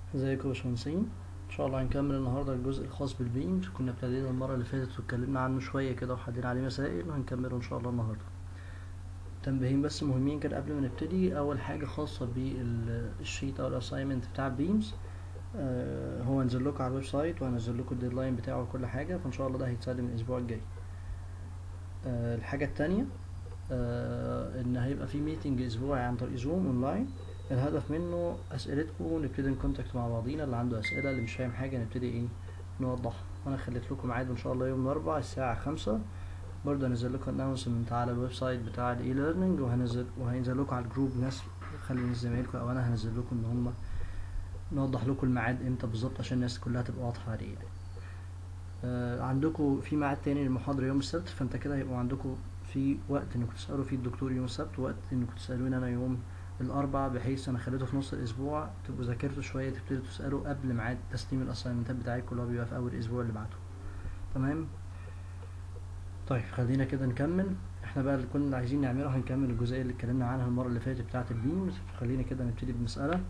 ازيكم يا باشمهندسين ان شاء الله هنكمل النهارده الجزء الخاص بالبيمز كنا ابتدينا المره اللي فاتت واتكلمنا عنه شويه كده وحدينا عليه مسائل وهنكمله ان شاء الله النهارده تنبيهين بس مهمين كده قبل ما نبتدي اول حاجه خاصه بالشيت او الاساينمنت بتاع بيمز آه هو هنزل لكم على الويب سايت وهنزل لكم الديدلاين بتاعه وكل حاجه فان شاء الله ده هيتسلم الاسبوع الجاي آه الحاجه التانية آه ان هيبقى في ميتنج اسبوعي عن طريق زوم اونلاين الهدف منه اسئلتكم ونبتدي نكونتاكت مع بعضينا اللي عنده اسئله اللي مش فاهم حاجه نبتدي ايه نوضحها وانا خليت لكم ميعاد ان شاء الله يوم الاربعاء الساعه خمسة برضه هنزل لكم اناونسمنت على الويب سايت بتاع الاي ليرنينج وهنزل وهينزل لكم على الجروب ناس خلي من زمايلكم او انا هنزل لكم ان هم نوضح لكم الميعاد امتى بالظبط عشان الناس كلها تبقى واضحه عليه يعني. آه عندكم في ميعاد تاني للمحاضره يوم السبت فانت كده هيبقوا عندكم في وقت انكم تسالوا فيه الدكتور يوم السبت ووقت انكم تسالوني انا يوم الاربع بحيث انا خليته في نص الاسبوع تبقوا ذاكرتوا شويه تبتدوا تسالوا قبل ميعاد تسليم الاساينمنتات بتاعتكم اللي هو بيبقى في اول اسبوع اللي بعده تمام طيب خلينا كده نكمل احنا بقى اللي كنا عايزين نعمله هنكمل الجزئيه اللي اتكلمنا عنها المره اللي فاتت بتاعه البيمز خلينا كده نبتدي بمساله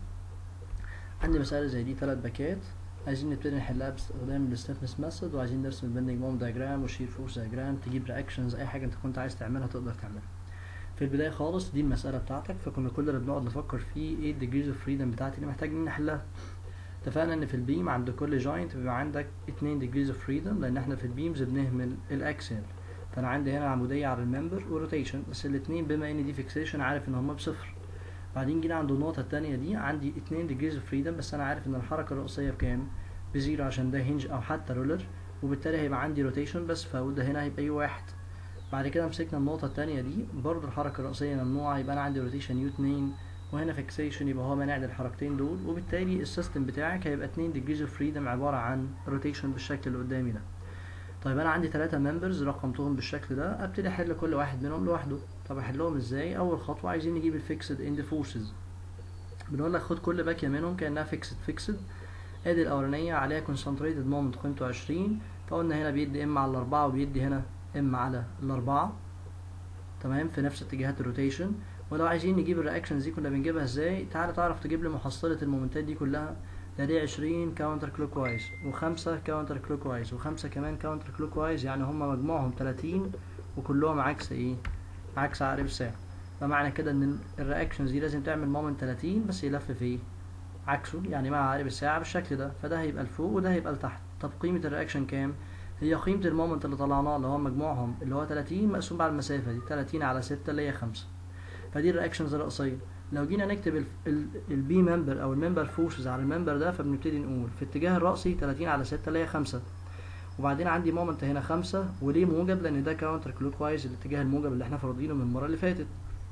عندي مساله زي دي ثلاث باكات عايزين نبتدي نحلها باستخدام الستفنس ميثود وعايزين نرسم البندنج موم دايجرام وشير فورس دايجرام تجيب رياكشنز اي حاجه انت كنت عايز تعملها تقدر تعملها في البدايه خالص دي المساله بتاعتك فكنا كل اللي بنقعد نفكر فيه ايه الديجريز اوف فريدم بتاعتي اللي محتاجين نحلها اتفقنا ان في البيم عند كل جوينت بيبقى عندك اتنين ديجريز اوف فريدم لان احنا في البيمز بنهمل الاكسل فانا عندي هنا عموديه على الممبر وروتيشن بس الاتنين بما ان دي فيكسيشن عارف ان هما بصفر بعدين جينا عند النقطه التانية دي عندي اتنين ديجريز اوف فريدم بس انا عارف ان الحركه الرئيسيه بكام بزيرو عشان ده هنج او حتى رولر وبالتالي هيبقى عندي روتيشن بس فاقول ده هنا هيبقى يو واحد بعد كده مسكنا النقطة التانية دي برضو الحركة الرئيسية ممنوعة يبقى أنا عندي روتيشن يو اتنين وهنا فيكسيشن يبقى هو مانع للحركتين دول وبالتالي السيستم بتاعك هيبقى اتنين ديجريز اوف فريدم عبارة عن روتيشن بالشكل اللي قدامي ده طيب أنا عندي تلاتة ممبرز رقمتهم بالشكل ده أبتدي أحل كل واحد منهم لوحده طب أحلهم إزاي؟ أول خطوة عايزين نجيب الفيكسد اند فورسز بنقول لك خد كل باكية منهم كأنها فيكسد فيكسد ادي الأولانية عليها كونسنتريتد مومنت قيمته عشرين فقلنا هنا بيدي ام على الأربعة وبيدي هنا ام على الأربعة تمام في نفس اتجاهات الروتيشن ولو عايزين نجيب الرياكشنز دي كنا بنجيبها ازاي تعالى تعرف تجيب لي محصلة المومنتات دي كلها ده دي عشرين كاونتر كلوك وايز وخمسة كاونتر كلوك وايز وخمسة كمان كاونتر كلوك وايز يعني هما مجموعهم تلاتين وكلهم عكس ايه عكس عقرب الساعة فمعنى كده ان الرياكشنز دي لازم تعمل مومنت تلاتين بس يلف في ايه عكسه يعني مع عقرب الساعة بالشكل ده فده هيبقى لفوق وده هيبقى لتحت طب قيمة الرياكشن كام هي قيمة المومنت اللي طلعناه اللي هو مجموعهم اللي هو 30 مقسوم على المسافة دي 30 على 6 اللي هي 5 فدي الرياكشنز الرئيسية لو جينا نكتب البي ممبر او الممبر فورسز على الممبر ده فبنبتدي نقول في اتجاه الرأسي 30 على 6 اللي هي 5 وبعدين عندي مومنت هنا 5 وليه موجب لان ده كاونتر كلوك وايز الاتجاه الموجب اللي احنا فرضينه من المرة اللي فاتت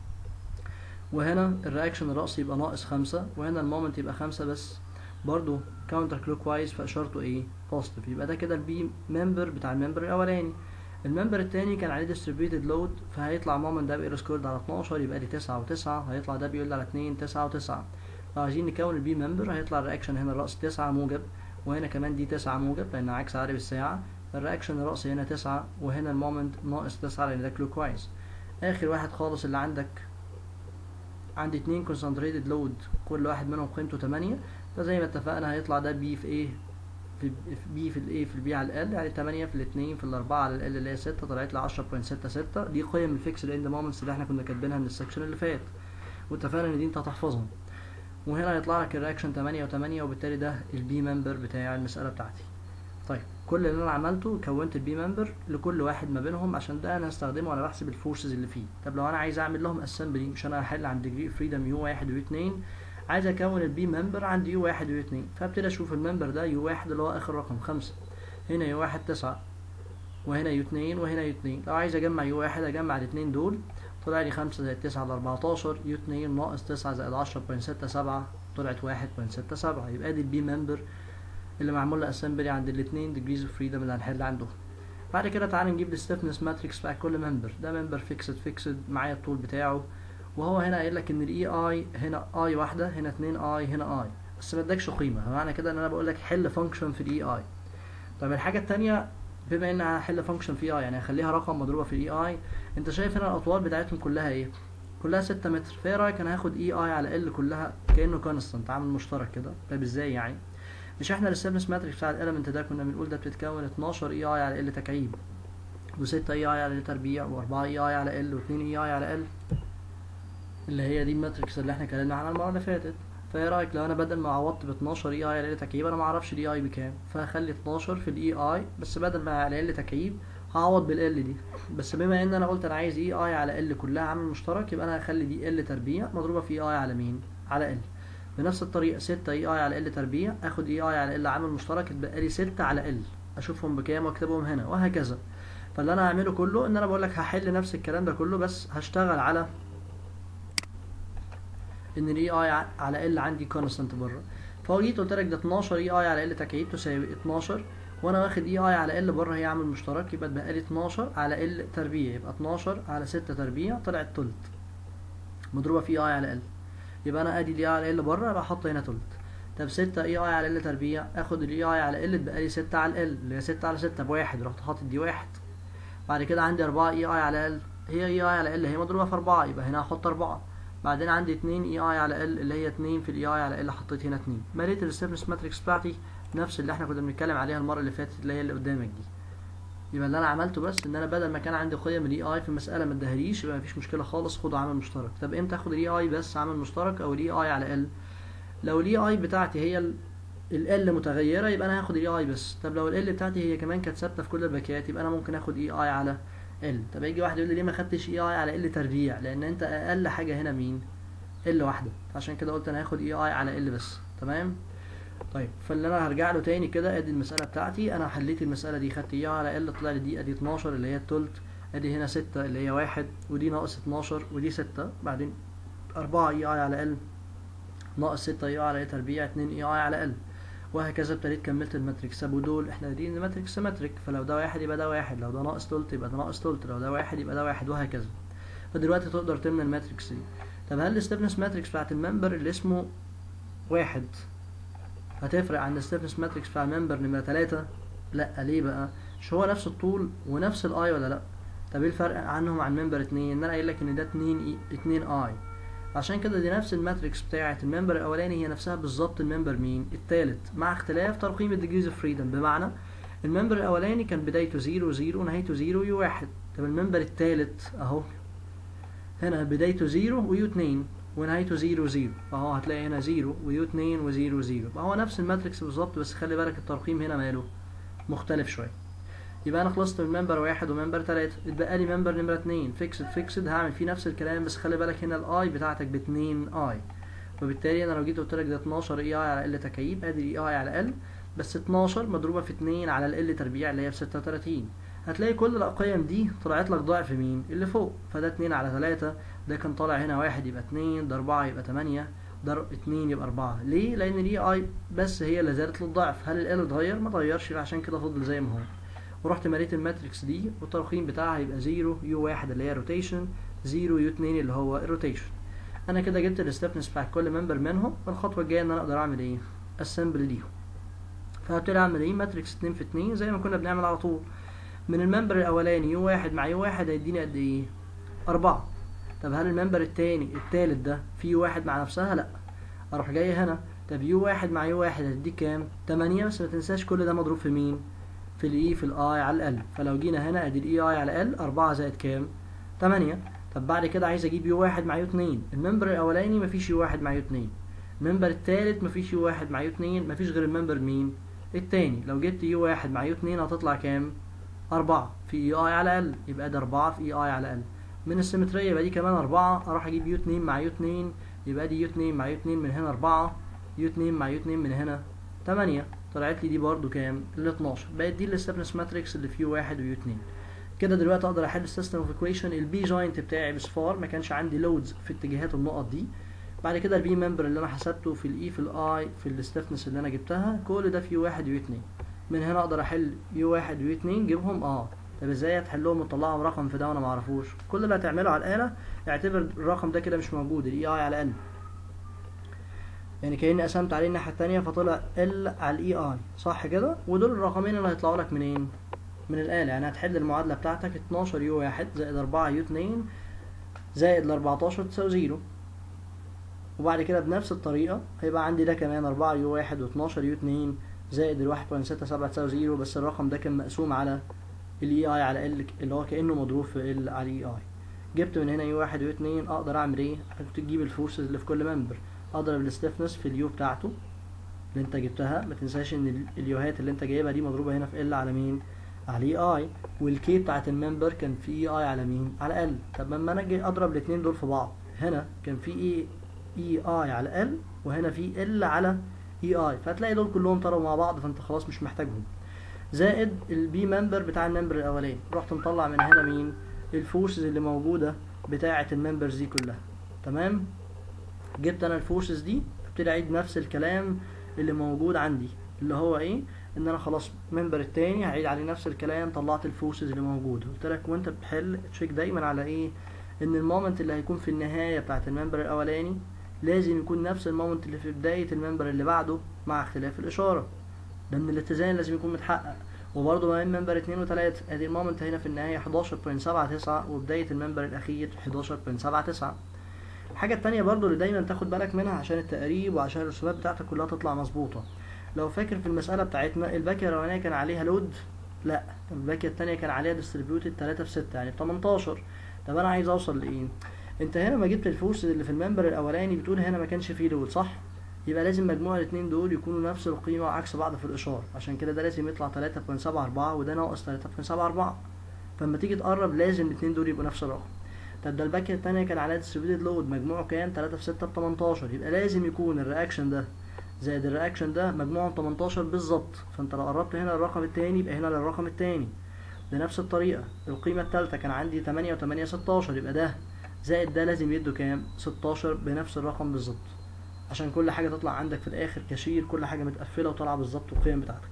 وهنا الرياكشن الرأسي يبقى ناقص 5 وهنا المومنت يبقى 5 بس برضو كاونتر كلوك وايز فاشارته ايه بوزيتيف يبقى ده كده البي ممبر بتاع الممبر الاولاني الممبر التاني كان عليه ديستريبيوتد لود فهيطلع مومنت ده بيبقى سكويرد على 12 يبقى دي 9 و9 هيطلع ده بيقول على 2 9 و9 لو عايزين نكون البي ممبر هيطلع الرياكشن هنا الراس 9 موجب وهنا كمان دي 9 موجب لان عكس عقرب الساعه الرياكشن الرأسي هنا 9 وهنا المومنت ناقص 9 لان ده كلوك وايز اخر واحد خالص اللي عندك عندي اتنين concentrated لود كل واحد منهم قيمته 8 فزي ما اتفقنا هيطلع ده بي في ايه في بي في الايه في البي على ال يعني 8 في الاثنين في الاربعه على ال اللي هي 6 طلعت لي 10.66 دي قيم الفيكسد اند مومنتس اللي احنا كنا كاتبينها من السكشن اللي فات واتفقنا ان دي انت هتحفظهم وهنا هيطلع لك الرياكشن 8 و8 وبالتالي ده البي ممبر بتاع المساله بتاعتي طيب كل اللي انا عملته كونت البي ممبر لكل واحد ما بينهم عشان ده انا هستخدمه وانا بحسب الفورسز اللي فيه طب لو انا عايز اعمل لهم اسمبلي مش انا هحل عن ديجري فريدم يو 1 ويو 2 عايز اكون البي ممبر عندي يو واحد ويو اتنين فابتدي اشوف الممبر ده يو واحد اللي هو اخر رقم خمسة هنا يو واحد تسعة وهنا يو اتنين وهنا يو اتنين لو عايز اجمع يو واحد اجمع الاتنين دول طلع لي خمسة زائد تسعة على اربعتاشر يو اتنين ناقص تسعة زائد عشرة بوينت ستة سبعة طلعت واحد بوينت ستة سبعة يبقى دي البي ممبر اللي معمول له اسمبلي عند الاتنين ديجريز اوف فريدم اللي هنحل عندهم بعد كده تعالى نجيب الستفنس ماتريكس بتاع كل ممبر ده ممبر فيكسد فيكسد معايا الطول بتاعه وهو هنا قايل لك ان الاي اي هنا اي واحده هنا اتنين اي هنا اي بس ما ادكش قيمه معنى كده ان انا بقول لك حل فانكشن في الاي اي طيب الحاجه الثانيه بما ان هحل فانكشن في اي يعني هخليها رقم مضروبه في الاي اي انت شايف هنا الاطوال بتاعتهم كلها ايه كلها 6 متر فايه رايك انا هاخد اي اي على ال كلها كانه كونستانت عامل مشترك كده طيب ازاي يعني مش احنا الستبنس ماتريكس بتاع الاليمنت ده كنا بنقول ده بتتكون 12 اي اي على ال تكعيب و6 اي اي على ال تربيع و4 اي اي على ال و2 اي اي على ال اللي هي دي الماتريكس اللي احنا اتكلمنا عنها المره اللي فاتت فايه رايك لو انا بدل ما عوضت ب 12 اي اي على ال تكعيب انا ما اعرفش الاي اي بكام فهخلي 12 في الاي اي بس بدل ما على ال تكعيب هعوض بالال دي بس بما ان انا قلت انا عايز اي اي على ال كلها عامل مشترك يبقى انا هخلي دي ال تربيع مضروبه في اي اي على مين على ال بنفس الطريقه 6 اي اي على ال تربيع اخد اي اي على ال عامل مشترك يتبقى لي 6 على ال اشوفهم بكام واكتبهم هنا وهكذا فاللي انا هعمله كله ان انا بقول لك هحل نفس الكلام ده كله بس هشتغل على ان الاي اي على ال عندي كونستانت بره فهو جيت قلت لك ده 12 اي اي على ال تكعيب تساوي 12 وانا واخد اي اي على ال بره هي عامل مشترك يبقى اتبقى لي 12 على ال تربيع يبقى 12 على 6 تربيع طلعت تلت مضروبه في اي اي على ال يبقى انا ادي الاي اي على ال بره يبقى احط هنا تلت طب 6 اي اي على ال تربيع اخد الاي اي على ال اتبقى لي 6 على ال اللي هي 6 على 6 بواحد رحت حاطط دي واحد بعد كده عندي 4 اي اي على ال هي اي اي على ال هي مضروبه في 4 يبقى هنا هحط 4 بعدين عندي 2 اي اي على ال اللي هي 2 في الاي اي على ال حطيت هنا 2 مليت الستبنس ماتريكس بتاعتي نفس اللي احنا كنا بنتكلم عليها المره اللي فاتت اللي هي اللي قدامك دي يبقى اللي انا عملته بس ان انا بدل ما كان عندي قيم الاي اي في المساله ما ادهاليش يبقى مفيش مشكله خالص خده عامل مشترك طب امتى اخد الاي اي بس عامل مشترك او الاي اي على ال لو الاي اي بتاعتي هي ال متغيره يبقى انا هاخد الاي اي بس طب لو ال بتاعتي هي كمان كانت ثابته في كل الباكيات يبقى انا ممكن اخد اي اي على ال طب يجي واحد يقول لي ليه ما خدتش اي اي على ال تربيع لان انت اقل حاجه هنا مين ال واحده عشان كده قلت انا هاخد اي اي على ال بس تمام طيب فاللي انا هرجع له تاني كده ادي المساله بتاعتي انا حليت المساله دي خدت اي على ال طلع لي دي ادي 12 اللي هي التلت ادي هنا 6 اللي هي واحد ودي ناقص 12 ودي 6 بعدين 4 اي اي على ال ناقص 6 اي على ال تربيع 2 اي اي على ال وهكذا ابتديت كملت الماتريكس طب ودول احنا قايلين الماتريكس سيمتريك فلو ده واحد يبقى ده واحد لو ده ناقص تلت يبقى ده ناقص تلت لو ده واحد يبقى ده واحد وهكذا فدلوقتي تقدر تملى الماتريكس دي طب هل الستيفنس ماتريكس بتاعت الممبر اللي اسمه واحد هتفرق عن الستيفنس ماتريكس بتاع الممبر نمرة تلاتة لا ليه بقى مش هو نفس الطول ونفس الاي ولا لا طب ايه الفرق عنهم عن ممبر اتنين ان انا قايل لك ان ده اتنين اي اتنين اي عشان كده دي نفس الماتريكس بتاعت الممبر الاولاني هي نفسها بالظبط الممبر مين التالت مع اختلاف ترقيم الديجريز اوف فريدم بمعنى الممبر الاولاني كان بدايته زيرو زيرو ونهايته زيرو يو واحد طب الممبر التالت اهو هنا بدايته زيرو ويو اتنين ونهايته زيرو زيرو فهو هتلاقي هنا زيرو ويو اتنين وزيرو زيرو فهو نفس الماتريكس بالظبط بس خلي بالك الترقيم هنا ماله مختلف شويه يبقى انا خلصت من ممبر واحد وممبر تلاتة اتبقى لي ممبر نمرة اتنين فيكسد فيكسد هعمل فيه نفس الكلام بس خلي بالك هنا الاي بتاعتك باتنين اي وبالتالي انا لو جيت قلت لك ده 12 اي اي على ال تكعيب ادي الاي اي على ال بس 12 مضروبة في 2 على ال تربيع اللي هي في 36 هتلاقي كل الأقيم دي طلعت لك ضعف مين اللي فوق فده 2 على 3 ده كان طالع هنا واحد يبقى 2 ده 4 يبقى 8 ده 2 يبقى 4 ليه لان الاي اي بس هي اللي زادت للضعف هل ال اتغير ما اتغيرش عشان كده فضل زي ما هو ورحت مليت الماتريكس دي والترقيم بتاعها يبقى 0 يو 1 اللي هي روتيشن 0 يو 2 اللي هو الروتيشن انا كده جبت الستفنس بتاع كل ممبر منهم والخطوه الجايه ان انا اقدر اعمل ايه اسمبل ليهم فهبتدي اعمل ايه ماتريكس 2 في 2 زي ما كنا بنعمل على طول من الممبر الاولاني يو واحد مع يو واحد هيديني قد ايه أربعة طب هل الممبر التاني التالت ده فيه يو واحد مع نفسها لا اروح جاي هنا طب يو واحد مع يو واحد هتديك كام تمانية بس ما تنساش كل ده مضروب في مين في الاي في الاي على ال فلو جينا هنا ادي الاي اي على ال أربعة زائد كام تمانية طب بعد كده عايز اجيب يو واحد مع يو اتنين الممبر الاولاني مفيش يو واحد مع يو اتنين الممبر التالت مفيش يو واحد مع يو اتنين مفيش غير الممبر مين التاني لو جبت يو واحد مع يو اتنين هتطلع كام أربعة في اي اي على ال يبقى ده أربعة في اي اي على ال من السيمترية يبقى دي كمان أربعة أروح أجيب يو اتنين مع يو اتنين يبقى دي يو اتنين مع يو اتنين من هنا أربعة يو اتنين مع يو اتنين من هنا تمانية طلعت لي دي برضو كام ال 12 بقت دي الستبنس ماتريكس اللي في يو واحد ويو اتنين كده دلوقتي اقدر احل السيستم اوف ايكويشن البي جوينت بتاعي بصفار ما كانش عندي لودز في اتجاهات النقط دي بعد كده البي ممبر اللي انا حسبته في الاي في الاي في الستفنس اللي انا جبتها كل ده في يو واحد ويو اتنين من هنا اقدر احل يو واحد ويو اتنين جيبهم اه طب ازاي هتحلهم وتطلعهم رقم في ده وانا معرفوش كل اللي هتعمله على الاله اعتبر الرقم ده كده مش موجود الاي اي على ال يعني كاني قسمت عليه الناحيه التانية فطلع ال على الاي اي صح كده ودول الرقمين اللي هيطلعوا لك منين من الاله يعني هتحل المعادله بتاعتك 12 يو واحد زائد 4 يو 2 زائد ال 14 تساوي زيرو وبعد كده بنفس الطريقة هيبقى عندي ده كمان 4 يو 1 و12 يو 2 زائد ال 1.67 تساوي زيرو بس الرقم ده كان مقسوم على الاي اي على ال اللي هو كأنه مضروب في ال على الاي اي جبت من هنا يو 1 ويو 2 اقدر اعمل ايه؟ كنت تجيب الفورسز اللي في كل ممبر اضرب الستيفنس في اليو بتاعته اللي انت جبتها ما تنساش ان ال- اليوهات اللي انت جايبها دي مضروبة هنا في ال على مين؟ على اي اي والكي بتاعت الممبر كان في اي اي على مين؟ على ال طب لما انا اجي اضرب الاتنين دول في بعض هنا كان في اي اي اي على ال وهنا في ال على اي اي فهتلاقي دول كلهم طاروا مع بعض فانت خلاص مش محتاجهم زائد البي ممبر بتاع الممبر الاولاني رحت مطلع من هنا مين الفورسز اللي موجوده بتاعه الممبرز دي كلها تمام جبت انا الفورسز دي ابتدي اعيد نفس الكلام اللي موجود عندي اللي هو ايه ان انا خلاص الممبر التاني هعيد عليه نفس الكلام طلعت الفورسز اللي موجوده قلت لك وانت بتحل تشيك دايما على ايه ان المومنت اللي هيكون في النهايه بتاعه الممبر الاولاني لازم يكون نفس المومنت اللي في بدايه الممبر اللي بعده مع اختلاف الاشاره لان الاتزان لازم يكون متحقق وبرضه ما بين ممبر 2 و3 ادي المومنت هنا في النهايه 11.79 وبدايه الممبر الاخير 11.79 الحاجه التانية برضه اللي دايما تاخد بالك منها عشان التقريب وعشان الرسومات بتاعتك كلها تطلع مظبوطه لو فاكر في المساله بتاعتنا الباكيه الاولانيه كان عليها لود لا الباكيه التانية كان عليها ديستريبيوتد 3 في 6 يعني 18 طب انا عايز اوصل لايه انت هنا ما جبت الفورس اللي في الممبر الاولاني بتقول هنا ما كانش فيه لود صح يبقى لازم مجموع الاثنين دول يكونوا نفس القيمة وعكس بعض في الإشارة عشان كده ده لازم يطلع 3.74 وده ناقص 3.74 فلما تيجي تقرب لازم الاثنين دول يبقوا نفس الرقم طب ده الباكية التانية كان عليها ديستريبيوتد لود مجموعه كام 3 في 6 ب 18 يبقى لازم يكون الرياكشن ده زائد الرياكشن ده مجموعهم 18 بالظبط فانت لو قربت هنا للرقم التاني يبقى هنا للرقم التاني بنفس الطريقة القيمة التالتة كان عندي 8 و8 16 يبقى ده زائد ده لازم يدوا كام 16 بنفس الرقم بالظبط عشان كل حاجة تطلع عندك في الآخر كشير كل حاجة متقفلة وطالعة بالظبط القيم بتاعتك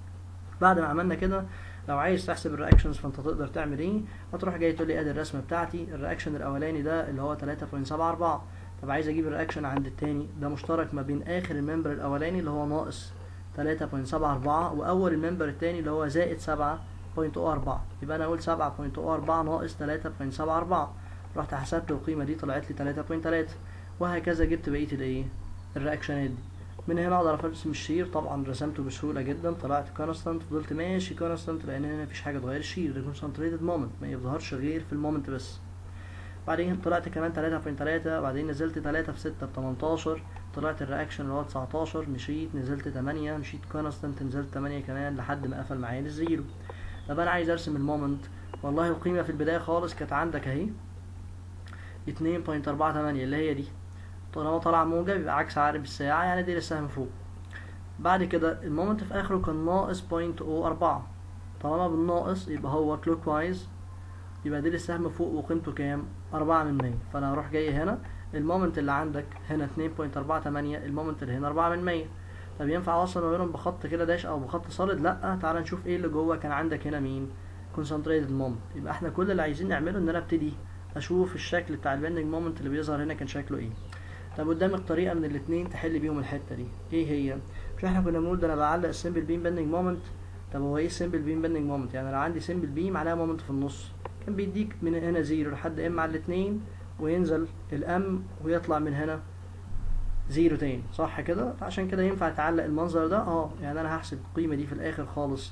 بعد ما عملنا كده لو عايز تحسب الرياكشنز فانت تقدر تعمل ايه هتروح جاي تقول لي ادي الرسمه بتاعتي الرياكشن الاولاني ده اللي هو 3.74 طب عايز اجيب الرياكشن عند التاني ده مشترك ما بين اخر الممبر الاولاني اللي هو ناقص 3.74 واول الممبر التاني اللي هو زائد 7.04 يبقى انا اقول 7.04 ناقص 3.74 رحت حسبت القيمه دي طلعت لي 3.3 وهكذا جبت بقيه الايه الرياكشنات دي من هنا اقدر ارسم الشير طبعا رسمته بسهوله جدا طلعت كونستانت فضلت ماشي كونستانت لان هنا مفيش حاجه تغير الشير ده كونسنتريتد مومنت ما يظهرش غير في المومنت بس بعدين طلعت كمان 3.3 بعدين نزلت 3 في 6 ب 18 طلعت الرياكشن اللي هو 19 مشيت نزلت 8 مشيت كونستانت نزلت 8 كمان لحد ما قفل معايا للزيرو طب انا عايز ارسم المومنت والله القيمه في البدايه خالص كانت عندك اهي 2.48 اللي هي دي طالما طلع موجب يبقى عكس عقرب الساعة يعني دي السهم فوق بعد كده المومنت في اخره كان ناقص 0.04 طالما بالناقص يبقى هو كلوك وايز يبقى دي السهم فوق وقيمته كام 4 من 100 فانا هروح جاي هنا المومنت اللي عندك هنا 2.48 المومنت اللي هنا 4 من 100 طب ينفع اوصل ما بينهم بخط كده داش او بخط صارد لا تعال نشوف ايه اللي جوه كان عندك هنا مين concentrated moment يبقى احنا كل اللي عايزين نعمله ان انا ابتدي اشوف الشكل بتاع البندنج مومنت اللي بيظهر هنا كان شكله ايه طب قدامك طريقه من الاثنين تحل بيهم الحته دي ايه هي مش احنا كنا بنقول ده انا بعلق السمبل بيم بندنج مومنت طب هو ايه السمبل بيم بندنج مومنت يعني لو عندي سمبل بيم عليها مومنت في النص كان بيديك من هنا زيرو لحد ام على الاثنين وينزل الام ويطلع من هنا زيرو تاني صح كده عشان كده ينفع تعلق المنظر ده اه يعني انا هحسب القيمه دي في الاخر خالص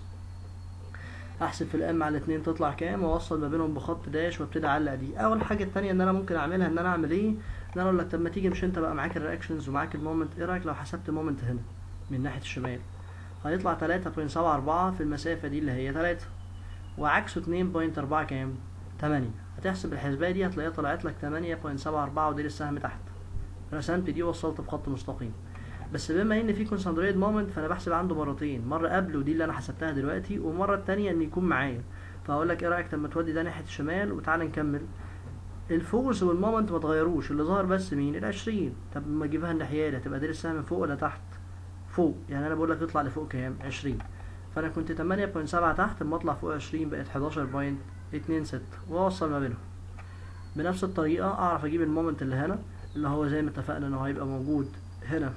احسب في الام على الاثنين تطلع كام واوصل ما بينهم بخط داش وابتدي اعلق دي اول حاجه التانية ان انا ممكن اعملها ان انا اعمل ايه ان انا اقول لك طب ما تيجي مش انت بقى معاك الرياكشنز ومعاك المومنت ايه رايك لو حسبت مومنت هنا من ناحيه الشمال هيطلع 3.74 في المسافه دي اللي هي 3 وعكسه 2.4 كام 8 هتحسب الحسبه دي هتلاقيها طلعت لك 8.74 ودي السهم تحت رسمت دي وصلت بخط مستقيم بس بما ان في كونسنتريت مومنت فانا بحسب عنده مرتين مره قبل ودي اللي انا حسبتها دلوقتي ومره التانية ان يكون معايا فهقول لك ايه رايك لما تودي ده ناحيه الشمال وتعالى نكمل الفورس والمومنت ما اتغيروش اللي ظهر بس مين ال 20 طب ما اجيبها الناحيه دي هتبقى دي السهم فوق ولا تحت فوق يعني انا بقول لك اطلع لفوق كام 20 فانا كنت 8.7 تحت اما اطلع فوق 20 بقت 11.26 واوصل ما بينهم بنفس الطريقه اعرف اجيب المومنت اللي هنا اللي هو زي ما اتفقنا انه هيبقى موجود هنا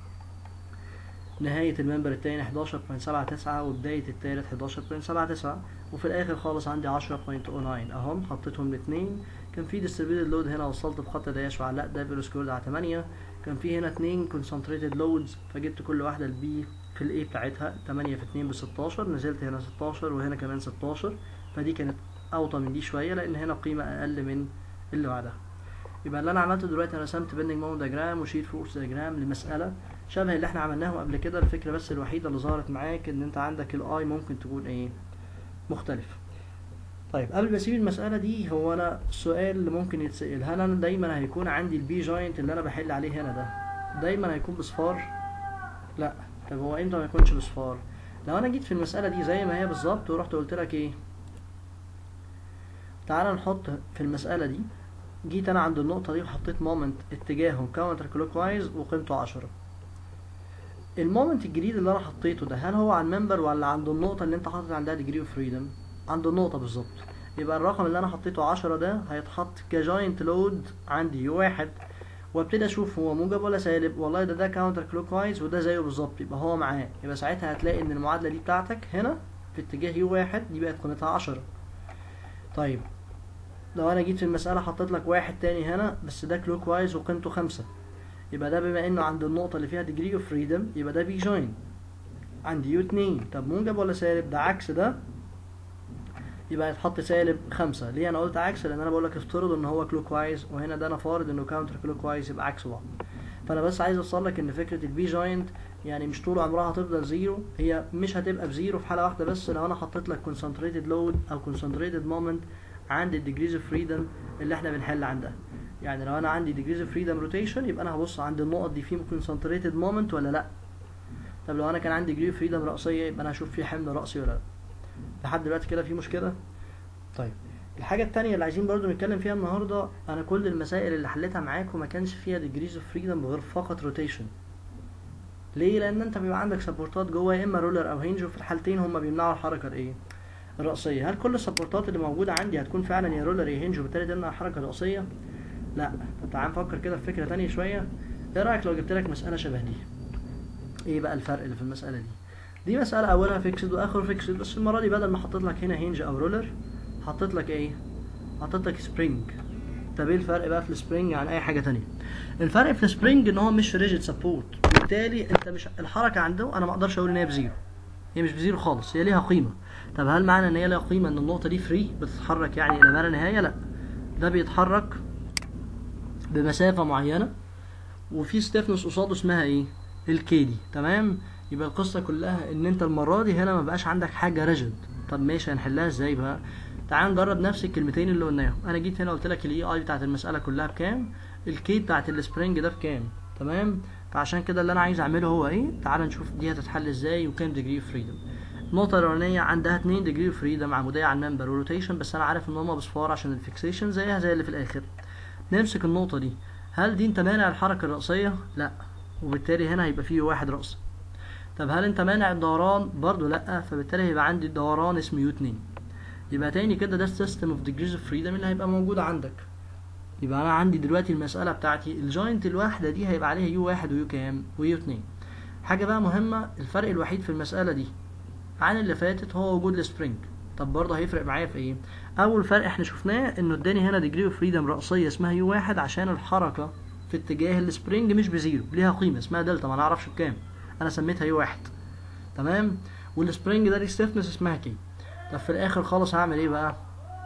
نهاية الممبر التاني 11.79 وبداية التالت 11.79 وفي الآخر خالص عندي 10.09 أهم حطيتهم الاتنين كان في distributed load هنا وصلت بخط داش وعلقت ده بيلو سكويرد على 8 كان في هنا اتنين concentrated loads فجبت كل واحدة البي في الاي بتاعتها 8 في 2 ب 16 نزلت هنا 16 وهنا كمان 16 فدي كانت اوطى من دي شويه لان هنا قيمه اقل من اللي بعدها يبقى اللي انا عملته دلوقتي انا رسمت بيندنج مومنت دياجرام وشيت فورس دياجرام لمساله شبه اللي احنا عملناهم قبل كده الفكره بس الوحيده اللي ظهرت معاك ان انت عندك الاي ممكن تكون ايه مختلف طيب قبل ما اسيب المساله دي هو انا السؤال اللي ممكن يتسال هل انا دايما هيكون عندي البي جوينت اللي انا بحل عليه هنا ده دايما هيكون بصفار لا طب هو امتى ما يكونش بصفار لو انا جيت في المساله دي زي ما هي بالظبط ورحت قلت لك ايه تعال نحط في المساله دي جيت انا عند النقطه دي وحطيت مومنت اتجاهه كاونتر كلوك وايز وقيمته 10 المومنت الجديد اللي انا حطيته ده هل هو على الممبر ولا عند النقطه اللي انت حاطط عندها ديجري اوف فريدم عند النقطه بالظبط يبقى الرقم اللي انا حطيته 10 ده هيتحط كجاينت لود عندي يو واحد وابتدي اشوف هو موجب ولا سالب والله ده ده كاونتر كلوك وايز وده زيه بالظبط يبقى هو معاه يبقى ساعتها هتلاقي ان المعادله دي بتاعتك هنا في اتجاه يو واحد دي بقت قيمتها 10 طيب لو انا جيت في المساله حطيت لك واحد تاني هنا بس ده كلوك وايز وقيمته خمسة يبقى ده بما انه عند النقطه اللي فيها ديجري اوف فريدم يبقى ده بي جوين عندي يو اتنين طب موجب ولا سالب ده عكس ده يبقى يتحط سالب خمسة ليه انا قلت عكس لان انا بقول لك افترض ان هو كلوك وايز وهنا ده انا فارض انه كاونتر كلوك وايز يبقى عكس بعض فانا بس عايز اوصل لك ان فكره البي جوينت يعني مش طول عمرها هتفضل زيرو هي مش هتبقى بزيرو في حاله واحده بس لو انا حطيت لك كونسنتريتد لود او كونسنتريتد مومنت عند الديجريز اوف فريدم اللي احنا بنحل عندها يعني لو انا عندي ديجريز اوف فريدم روتيشن يبقى انا هبص عند النقط دي في كونسنتريتد مومنت ولا لا طب لو انا كان عندي ديجري اوف فريدم راسيه يبقى انا هشوف في حمل راسي ولا لا لحد دلوقتي كده في مشكله طيب الحاجة التانية اللي عايزين برضو نتكلم فيها النهاردة أنا كل المسائل اللي حليتها معاكم ما كانش فيها degrees of freedom غير فقط روتيشن ليه؟ لأن أنت بيبقى عندك سبورتات جوه يا إما رولر أو هينج وفي الحالتين هما بيمنعوا الحركة الإيه؟ الرأسية، هل كل السبورتات اللي موجودة عندي هتكون فعلا يا رولر يا هينج وبالتالي تمنع الحركة الرأسية؟ لا، طب تعال نفكر كده في فكرة تانية شوية، إيه رأيك لو جبت لك مسألة شبه دي؟ إيه بقى الفرق اللي في المسألة دي؟ دي مسألة أولها فيكسد وآخره فيكسد بس المرة دي بدل ما حطيت لك هنا هينج أو رولر حطيت لك ايه حطيت لك سبرينج طب ايه الفرق بقى في السبرينج عن اي حاجه تانية الفرق في السبرينج ان هو مش ريجيد سبورت بالتالي انت مش الحركه عنده انا ما اقدرش اقول ان هي بزيرو هي مش بزيرو خالص هي ليها قيمه طب هل معنى ان هي ليها قيمه ان النقطه دي فري بتتحرك يعني الى ما لا نهايه لا ده بيتحرك بمسافه معينه وفي ستيفنس قصاده اسمها ايه الكي دي تمام يبقى القصه كلها ان انت المره دي هنا ما بقاش عندك حاجه ريجيد طب ماشي هنحلها ازاي بقى تعال نجرب نفس الكلمتين اللي قلناهم انا جيت هنا قلت لك الاي اي بتاعت المساله كلها بكام الكي بتاعت السبرينج ده بكام تمام فعشان كده اللي انا عايز اعمله هو ايه تعال نشوف دي هتتحل ازاي وكام ديجري فريدم النقطة الأولانية عندها 2 ديجري فريدم عمودية على الممبر وروتيشن بس أنا عارف إن هما بصفار عشان الفيكسيشن زيها زي اللي في الآخر نمسك النقطة دي هل دي أنت مانع الحركة الرأسية؟ لأ وبالتالي هنا هيبقى فيه واحد رأس طب هل أنت مانع الدوران؟ برضه لأ فبالتالي هيبقى عندي الدوران اسمه يو 2 يبقى تاني كده ده السيستم اوف ديجريز اوف فريدم اللي هيبقى موجود عندك يبقى انا عندي دلوقتي المساله بتاعتي الجوينت الواحده دي هيبقى عليها يو واحد ويو كام ويو اتنين حاجه بقى مهمه الفرق الوحيد في المساله دي عن اللي فاتت هو وجود السبرينج طب برضه هيفرق معايا في ايه اول فرق احنا شفناه انه اداني هنا ديجري اوف فريدم رأسيه اسمها يو واحد عشان الحركه في اتجاه السبرينج مش بزيرو ليها قيمه اسمها دلتا ما نعرفش بكام انا سميتها يو واحد تمام والسبرينج ده ليه ستيفنس اسمها كي طب في الاخر خالص هعمل ايه بقى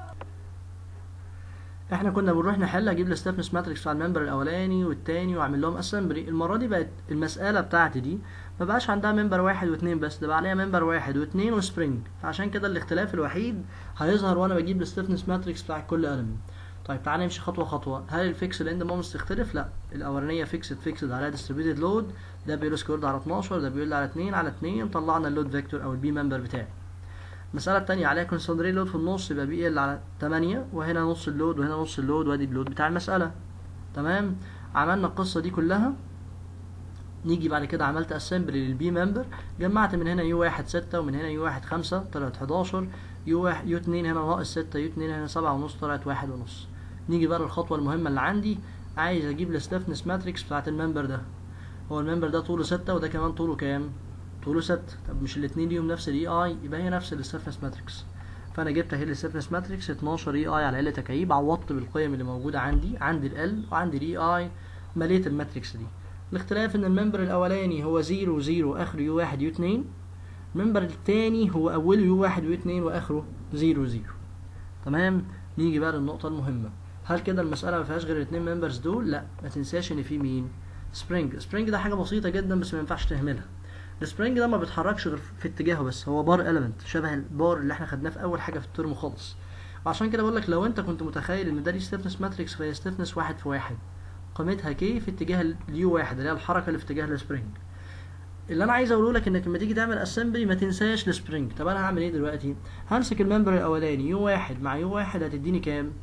احنا كنا بنروح نحل اجيب الستيفنس ماتريكس بتاع الممبر الاولاني والتاني واعمل لهم اسمبلي المره دي بقت المساله بتاعتي دي ما بقاش عندها ممبر واحد واثنين بس ده بقى عليها ممبر واحد واثنين وسبرينج فعشان كده الاختلاف الوحيد هيظهر وانا بجيب الستيفنس ماتريكس بتاع كل element طيب تعالى نمشي خطوه خطوه هل الفيكس الاند مومنتس تختلف لا الاولانيه فيكسد فيكسد عليها ديستريبيوتد لود ده بيقول سكويرد على 12 ده بيقول على 2 على 2 طلعنا اللود فيكتور او البي ممبر بتاعي المسألة التانية عليها كونسنتريت لود في النص يبقى بي ال على 8 وهنا نص اللود وهنا نص اللود وادي اللود بتاع المسألة تمام عملنا القصة دي كلها نيجي بعد كده عملت اسمبلي للبي ممبر جمعت من هنا يو واحد ستة ومن هنا يو واحد خمسة طلعت 11 يو واحد يو اتنين هنا ناقص ستة يو اتنين هنا سبعة ونص طلعت واحد ونص نيجي بقى للخطوة المهمة اللي عندي عايز اجيب الستفنس ماتريكس بتاعت الممبر ده هو الممبر ده طوله ستة وده كمان طوله كام؟ طوله ستة طب مش الاتنين ليهم نفس الاي اي يبقى هي نفس الستفنس ماتريكس فانا جبت اهي الستفنس ماتريكس 12 اي اي على ال تكعيب عوضت بالقيم اللي موجوده عندي عندي ال وعندي الاي اي مليت الماتريكس دي الاختلاف ان الممبر الاولاني هو 0 0 اخره يو 1 يو 2 الممبر الثاني هو اوله يو 1 ويو 2 واخره 0 0 تمام نيجي بقى للنقطه المهمه هل كده المساله ما فيهاش غير الاثنين ممبرز دول لا ما تنساش ان في مين سبرينج سبرينج ده حاجه بسيطه جدا بس ما ينفعش تهملها السبرينج ده ما بيتحركش غير في اتجاهه بس هو بار اليمنت شبه البار اللي احنا خدناه في اول حاجه في الترم خالص وعشان كده بقول لك لو انت كنت متخيل ان ده ليه ستيفنس ماتريكس فهي ستيفنس واحد في واحد قيمتها كي في اتجاه اليو واحد اللي هي الحركه اللي في اتجاه السبرينج اللي انا عايز اقوله لك انك لما تيجي تعمل اسمبلي ما تنساش السبرينج طب انا هعمل ايه دلوقتي همسك الممبر الاولاني يو واحد مع يو واحد هتديني كام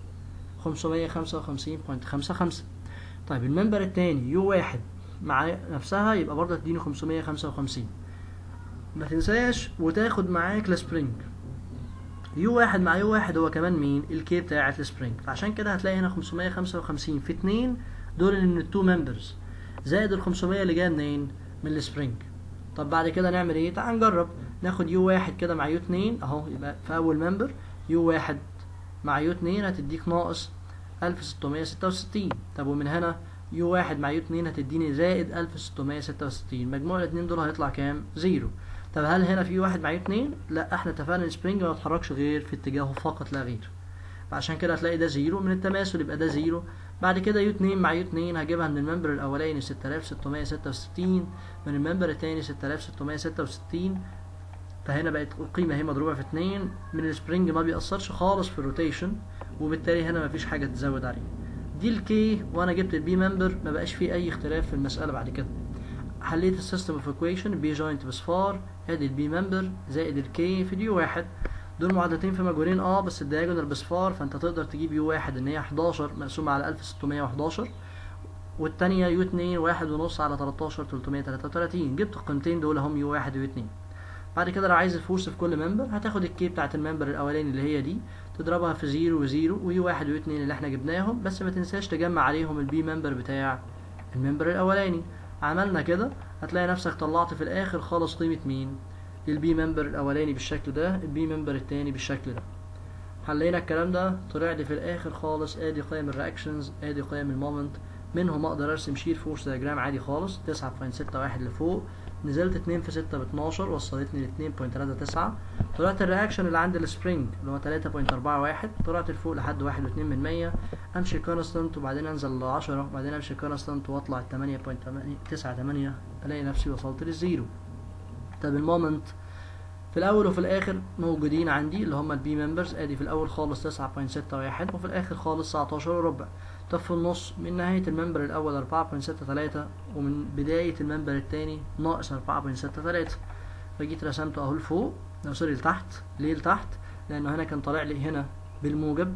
555.55 طيب الممبر التاني يو واحد مع نفسها يبقى برضه هتديني 555 ما تنساش وتاخد معاك السبرينج يو واحد مع يو واحد هو كمان مين الكي بتاعة السبرينج فعشان كده هتلاقي هنا 555 في اتنين دول من التو ممبرز زائد ال 500 اللي جايه منين من السبرينج طب بعد كده نعمل ايه تعال نجرب ناخد يو واحد كده مع يو اتنين اهو يبقى في اول ممبر يو واحد مع يو اتنين هتديك ناقص 1666 طب ومن هنا يو واحد مع يو اتنين هتديني زائد 1666 مجموع الاتنين دول هيطلع كام؟ زيرو طب هل هنا في واحد مع يو اتنين؟ لا احنا اتفقنا ان سبرينج ما بيتحركش غير في اتجاهه فقط لا غير فعشان كده هتلاقي ده زيرو من التماثل يبقى ده زيرو بعد كده يو اتنين مع يو اتنين هجيبها من الممبر الاولاني 6666 من الممبر التاني 6666 فهنا بقت القيمة هي مضروبة في اتنين من السبرينج ما بيأثرش خالص في الروتيشن وبالتالي هنا مفيش حاجة تزود عليه دي الكي وانا جبت البي ممبر ما بقاش فيه اي اختلاف في المسألة بعد كده حليت السيستم اوف ايكويشن بي جوينت بصفار ادي البي ممبر زائد الكي في دي واحد دول معادلتين في مجهولين اه بس الدياجونال بصفار فانت تقدر تجيب يو واحد ان هي 11 مقسومة على 1611 والتانية يو اتنين واحد ونص على 13 333 جبت القيمتين دول هم يو واحد ويو اتنين بعد كده لو عايز الفورس في كل ممبر هتاخد الكي بتاعت الممبر الاولاني اللي هي دي تضربها في زيرو وزيرو ويو واحد ويو اتنين اللي احنا جبناهم بس ما تنساش تجمع عليهم البي ممبر بتاع الممبر الاولاني عملنا كده هتلاقي نفسك طلعت في الاخر خالص قيمة مين البي ممبر الاولاني بالشكل ده البي ممبر التاني بالشكل ده حلينا الكلام ده طلع لي في الاخر خالص ادي قيم الرياكشنز ادي قيم المومنت منهم اقدر ارسم شير فورس دياجرام عادي خالص 9.61 لفوق نزلت 2 في 6 ب 12 وصلتني ل 2.39 طلعت الرياكشن اللي عند السبرينج اللي هو 3.41 طلعت لفوق لحد 1.2 من 100 امشي كونستانت وبعدين انزل ل 10 وبعدين امشي كونستانت واطلع 8.98 الاقي نفسي وصلت للزيرو طب المومنت في الاول وفي الاخر موجودين عندي اللي هم البي ممبرز ادي في الاول خالص 9.61 وفي الاخر خالص 19 وربع طب في النص من نهاية الممبر الأول 4.63 ومن بداية الممبر التاني ناقص 4.63 فجيت رسمته أهو لفوق أو سوري لتحت ليه لتحت؟ لأنه هنا كان طالع لي هنا بالموجب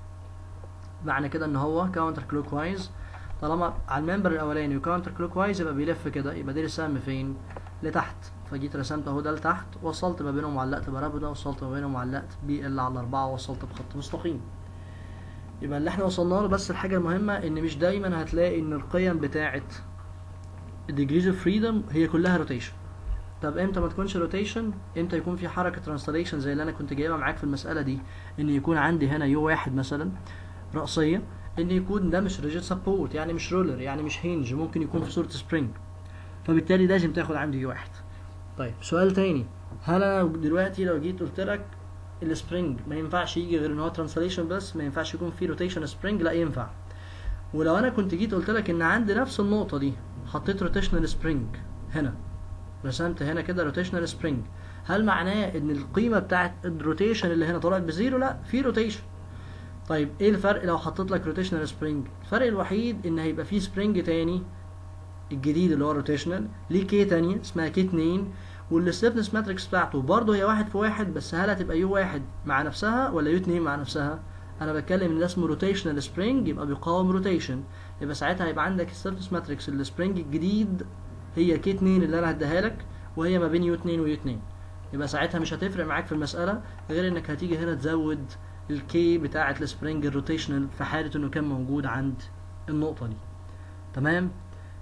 معنى كده إن هو كاونتر كلوك وايز طالما على الممبر الأولاني وكاونتر كلوك وايز يبقى بيلف كده يبقى دي السهم فين؟ لتحت فجيت رسمت اهو ده لتحت وصلت ما بينهم وعلقت برابطة وصلت ما بينهم وعلقت بي ال على أربعة ووصلت بخط مستقيم يبقى اللي احنا وصلنا له بس الحاجة المهمة ان مش دايما هتلاقي ان القيم بتاعة degrees of freedom هي كلها روتيشن طب امتى ما تكونش روتيشن امتى يكون في حركة ترانسليشن زي اللي انا كنت جايبها معاك في المسألة دي ان يكون عندي هنا يو واحد مثلا رأسية ان يكون ده مش ريجيت سبورت يعني مش رولر يعني مش هينج ممكن يكون في صورة سبرينج فبالتالي لازم تاخد عندي يو واحد طيب سؤال تاني هل انا دلوقتي لو جيت قلت لك السبرينج ما ينفعش يجي غير ان هو ترانسليشن بس ما ينفعش يكون فيه روتيشن سبرينج لا ينفع ولو انا كنت جيت قلت لك ان عندي نفس النقطه دي حطيت روتيشنال سبرينج هنا رسمت هنا كده روتيشنال سبرينج هل معناه ان القيمه بتاعت الروتيشن اللي هنا طلعت بزيرو لا في روتيشن طيب ايه الفرق لو حطيت لك روتيشنال سبرينج الفرق الوحيد ان هيبقى فيه سبرينج تاني الجديد اللي هو روتيشنال ليه كي تانية اسمها كي 2 والستيفنس ماتريكس بتاعته برضه هي واحد في واحد بس هل هتبقى يو واحد مع نفسها ولا يو اتنين مع نفسها انا بتكلم ان ده اسمه روتيشنال سبرينج يبقى بيقاوم روتيشن يبقى ساعتها هيبقى عندك الستيفنس ماتريكس السبرينج الجديد هي كي 2 اللي انا هديها لك وهي ما بين يو 2 ويو 2 يبقى ساعتها مش هتفرق معاك في المساله غير انك هتيجي هنا تزود الكي بتاعه السبرينج الروتيشنال في حاله انه كان موجود عند النقطه دي تمام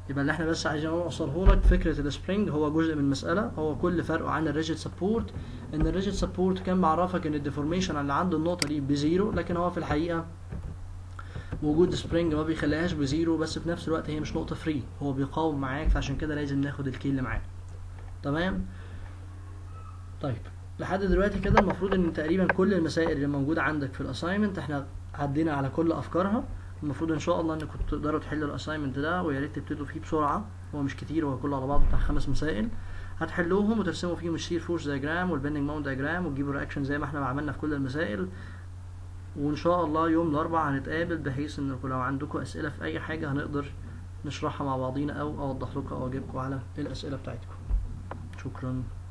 يبقى اللي احنا بس عايزين نوصله لك فكره السبرينج هو جزء من مساله هو كل فرقه عن الريجيد سبورت ان الريجيد سبورت كان معرفك ان الديفورميشن اللي عند النقطه دي بزيرو لكن هو في الحقيقه وجود سبرينج ما بيخليهاش بزيرو بس في نفس الوقت هي مش نقطه فري هو بيقاوم معاك فعشان كده لازم ناخد الكي اللي معاه تمام طيب لحد دلوقتي كده المفروض ان تقريبا كل المسائل اللي موجوده عندك في الاساينمنت احنا عدينا على كل افكارها المفروض ان شاء الله انكم تقدروا تحلوا الاساينمنت ده ويا ريت تبتدوا فيه بسرعه هو مش كتير هو كله على بعضه بتاع خمس مسائل هتحلوهم وترسموا فيهم الشير فورس دايجرام والبندنج ماونت دايجرام وتجيبوا رياكشن زي ما احنا عملنا في كل المسائل وان شاء الله يوم الاربعاء هنتقابل بحيث انكم لو عندكم اسئله في اي حاجه هنقدر نشرحها مع بعضينا او اوضح لكم او اجيبكم على الاسئله بتاعتكم شكرا